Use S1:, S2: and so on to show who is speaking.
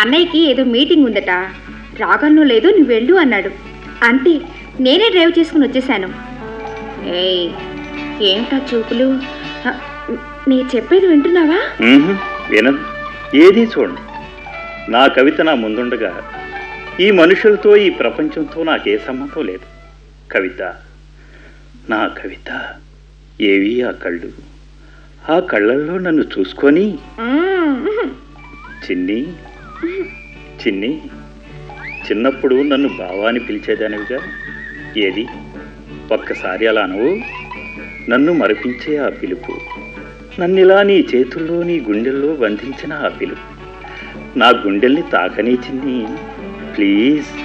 S1: అన్నయ్యకి ఏదో మీటింగ్ ఉందట రాగలను లేదు నువ్వు వెళ్ళు అన్నాడు అంతే నేనే డ్రైవ్ చేసుకుని వచ్చేసాను ఏయ్ ఏంటా చూపులు ఆ, నీ చెప్పేది వింటున్నావా
S2: మ్మ్హ్, వినదు ఏదీ చూడండి నా కవిత నా ముందుండగా ఈ మనుషులతో ఈ ప్రపంచంతో నాకే సంబంధం లేదు కవిత నా కవిత ఏవి ఆ కళ్ళు ఆ కళ్ళల్లో నన్ను చూసుకొని
S1: మ్మ్.
S2: చిన్ని చిన్ని చిన్నప్పుడు నన్ను బావా అని పిలిచేదానివిగా ఏది ఒక్కసారి అలా అనవు నన్ను మరిపించే ఆ పిలుపు నన్నిలా నీ చేతుల్లో నీ గుండెల్లో బంధించిన ఆ పిలుపు నా గుండెల్ని తాకనీ చిన్ని ప్లీజ్